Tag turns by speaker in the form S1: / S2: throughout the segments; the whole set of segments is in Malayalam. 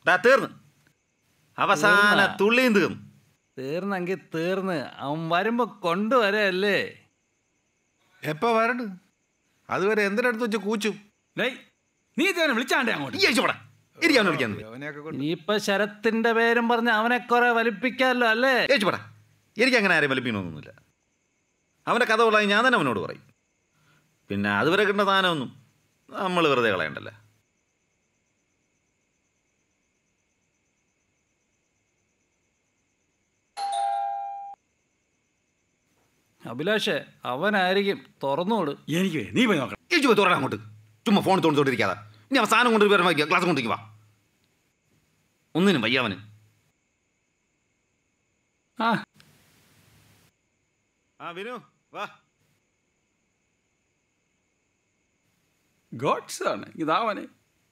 S1: ഡാ തീർന്ന് അവസാന
S2: തീർന്നാ?
S1: തുള്ളിയും തീർന്നു
S2: തീർന്നെങ്കിൽ തീർന്ന് അവൻ വരുമ്പോ കൊണ്ടുവരല്ലേ
S3: എപ്പോ വരണ്ട് അതുവരെ എന്തിനടുത്ത് വെച്ച് കൂച്ചും
S4: ഡേയ് നീ ഇതവനെ വിളിച്ചാണ്ടേ അങ്ങോട്ട്
S1: ഈ അഴിച്ചുപടാ ഇരിക്കാൻ വിളിക്കാൻ
S3: അവനെയൊക്കെ കൊണ്ട്
S2: ഇനിയിപ്പൊ ശരത്തിന്റെ പേരും പറഞ്ഞ് അവനെ കുറെ വലിപ്പിക്കാമല്ലോ അല്ലേ
S1: ഏച്ചുപടാ എനിക്ക് അങ്ങനെ ആരെയും വലിപ്പിക്കണമെന്നൊന്നുമില്ല അവൻ്റെ കഥ കൊള്ളാൻ ഞാൻ തന്നെ അവനോട് പറയും പിന്നെ അതുവരെ കിട്ടുന്ന സാധനമൊന്നും നമ്മൾ വെറുതെ കളയണ്ടല്ലോ
S2: അഭിലാഷേ അവനായിരിക്കും തുറന്നുകൊടു
S4: എനിക്ക് നീ പോയി നോക്കണം
S1: ഏച്ചു പോയി തുറടാ അങ്ങോട്ട് ചുമ്മാ ഫോൺ തോണ്ടിത്തോണ്ടിരിക്കാതെ ഇനി അവൻ സാധനം കൊണ്ട് വരുമ്പോൾ ക്ലാസ് കൊണ്ടിരിക്കുക ഒന്നിനും വയ്യ അവന്
S4: ആ
S1: ആ വിനു വാ
S4: ഗോഡ്സ് ആണ് ഇതാവനെ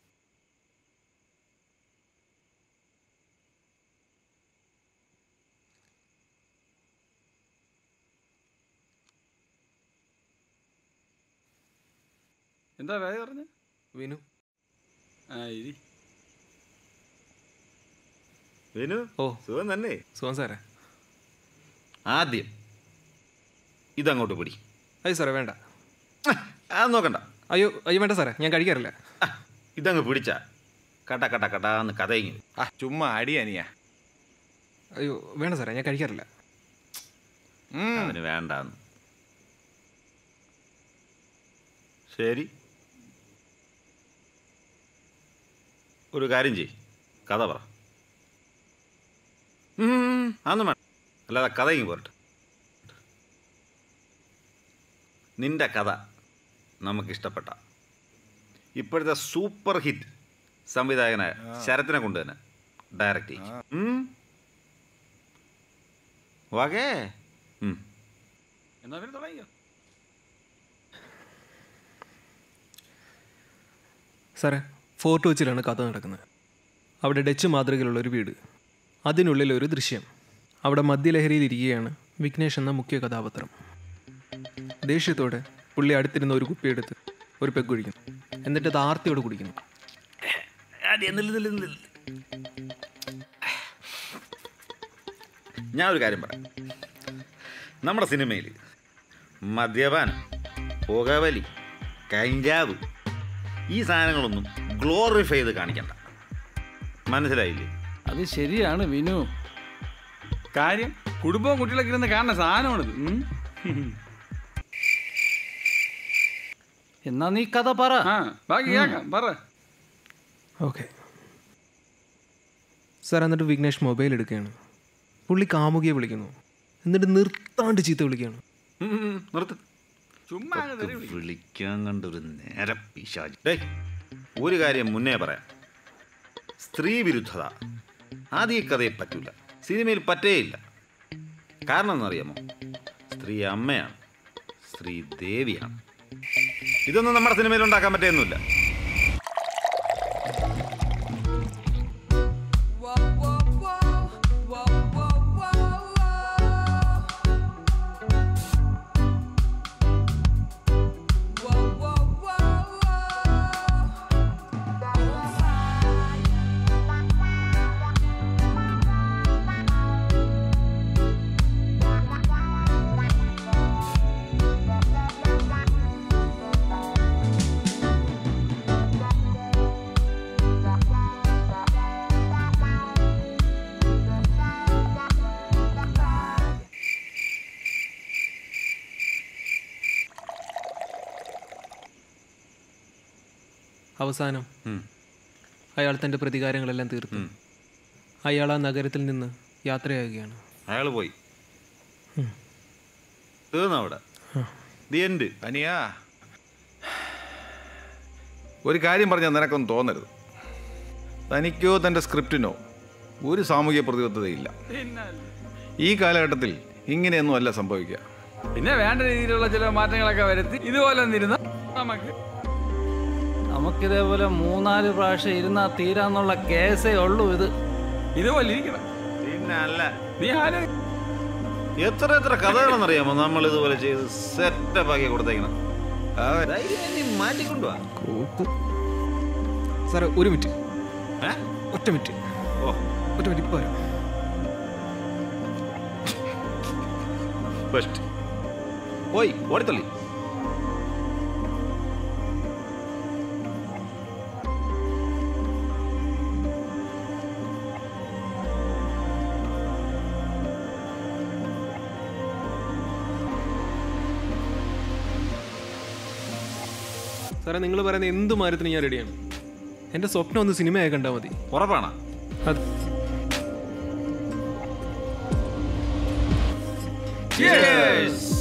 S4: എന്താ വേഗം പറഞ്ഞ
S5: വിനു
S4: ആ ഇരി
S1: വിനു
S5: ഓ
S1: സുഖം തന്നെ
S5: സുഖം സാറേ
S1: ആദ്യം ഇതങ്ങോട്ട് പിടി
S5: അയ്യോ സാറേ വേണ്ട
S1: അത് നോക്കണ്ട
S5: അയ്യോ അയ്യോ വേണ്ട സാറേ ഞാൻ കഴിക്കാറില്ല
S1: ആ, ഇതങ്ങ് പിടിച്ച കട്ട കട്ട കട്ടാന്ന് കഥയിങ്ങി
S3: ആ ചുമ്മാ അടി അനിയാ
S5: അയ്യോ വേണ്ട സാറേ ഞാൻ കഴിക്കാറില്ല
S3: ഉം.
S1: അവന് വേണ്ടാന്ന് ശരി ഒരു കാര്യം ചെയ് കഥ പറ ഉം, അതൊന്നും വേണ്ട അല്ലാതെ കഥ ഇങ്ങ് പോരട്ടെ നിന്റെ കഥ നമുക്കിഷ്ടപ്പെട്ട ഇപ്പോഴത്തെ സൂപ്പർ ഹിറ്റ് സംവിധായകനായ ശരത്തിനെ കൊണ്ട് തന്നെ ഡയറക്റ്റ് ചെയ്യും വകേ ഉം.
S4: എന്നാ പിന്നെ തുടങ്ങിയോ
S5: സാറേ ഫോർട്ട് കൊച്ചിയിലാണ് കഥ നടക്കുന്നത് അവിടെ ഡച്ച് മാതൃകയിലുള്ള ഒരു വീട് അതിനുള്ളിൽ ഒരു ദൃശ്യം അവിടെ മദ്യലഹരിയിൽ ഇരിക്കുകയാണ് വിഘ്നേഷ് എന്ന മുഖ്യ കഥാപാത്രം ദേഷ്യത്തോടെ പുള്ളി അടുത്തിരുന്ന ഒരു കുപ്പിയെടുത്ത് ഒരു പെഗ് കുടിക്കുന്നു എന്നിട്ട് അത് ആർത്തിയോട് കുടിക്കുന്നു
S1: ആദ്യം നില്ല് നില്ല് നില്ല്. ഞാൻ ഒരു കാര്യം പറയാം നമ്മുടെ സിനിമയിൽ മദ്യപാനം പുകവലി കഞ്ചാവ് ഈ സാധനങ്ങളൊന്നും ഗ്ലോറിഫൈ ചെയ്ത് കാണിക്കണ്ട മനസ്സിലായില്ലേ
S2: അത് ശരിയാണ് വിനു
S4: കാര്യം കുടുംബവും കുട്ടികളൊക്കെ ഇരുന്ന് കാണുന്ന സാധനമാണിത് ഉം.
S2: എന്നാ നീ കഥ പറ
S4: ആ ബാക്കി കേൾക്കാം പറ
S5: ഓക്കെ സാർ എന്നിട്ട് വിഘ്നേഷ് മൊബൈൽ എടുക്കുകയാണ് പുള്ളി കാമുകിയെ വിളിക്കുന്നു എന്നിട്ട് നിർത്താണ്ട് ചീത്ത വിളിക്കുകയാണ്
S1: ഉം, ഉം, ഉം, നിർത്ത്
S4: ചുമ്മാ അങ്ങ് തെറി വിളി.
S1: വിളിക്കാൻ കണ്ടൊരു നേരം പിശാചി ഡേ ഒരു കാര്യം മുന്നേ പറയാം സ്ത്രീ വിരുദ്ധത ആദ്യ കഥയെ പറ്റൂല സിനിമയിൽ പറ്റേയില്ല കാരണം എന്നറിയാമോ സ്ത്രീ അമ്മയാണ് സ്ത്രീ ദേവിയാണ് ഇതൊന്നും നമ്മുടെ സിനിമയിൽ ഉണ്ടാക്കാൻ പറ്റുന്നില്ല
S5: അവസാനം
S1: ഉം.
S5: അയാൾ തൻ്റെ പ്രതികാരങ്ങളെല്ലാം തീർത്തു അയാൾ ആ നഗരത്തിൽ നിന്ന് യാത്രയാകുകയാണ്
S1: അയാൾ പോയി തീർന്നു അവിടെ ദി എൻഡ്
S3: അനിയാ ഒരു കാര്യം പറഞ്ഞാൽ നിനക്കൊന്നും തോന്നരുത് തനിക്കോ തൻ്റെ സ്ക്രിപ്റ്റിനോ ഒരു സാമൂഹ്യ പ്രതിബദ്ധതയില്ല
S4: പിന്നെ
S3: ഈ കാലഘട്ടത്തിൽ ഇങ്ങനെയൊന്നും അല്ല സംഭവിക്കുക
S4: പിന്നെ വേണ്ട രീതിയിലുള്ള ചില മാറ്റങ്ങളൊക്കെ വരുത്തി ഇതുപോലെ ഒന്നിരുന്ന നമുക്ക്
S2: നമുക്കിതേപോലെ മൂന്നാല് പ്രാവശ്യം ഇരുന്നാ തീരാന്നുള്ള കേസേ ഉള്ളൂ ഇത്
S4: ഇതുപോലെ ഇരിക്കണം
S1: പിന്നെ അല്ല
S4: നീ ആരോ
S1: എത്ര എത്ര കഥകളെന്നറിയാമോ നമ്മൾ ഇതുപോലെ ചെയ്ത് സെറ്റപ്പ് ആക്കി കൊടുത്തേക്കണം ധൈര്യം നീ മാറ്റിക്കൊണ്ടുവാ
S5: സാറേ ഒരു മിനിറ്റ്
S1: ഏ
S5: ഒറ്റ മിനിറ്റ്
S1: ഓ
S5: ഒറ്റ മിനിറ്റ് ഇപ്പോൾ വരാം
S1: ബെസ്റ്റ് ഓയ് ഓടിത്തള്ളി
S5: സാറേ നിങ്ങൾ പറയുന്ന എന്ത് മാരത്തിന് ഞാൻ റെഡിയാണ് എൻ്റെ സ്വപ്നം ഒന്ന് സിനിമയായി കണ്ടാൽ മതി
S1: ഉറപ്പാണ്
S5: അത്
S4: Cheers!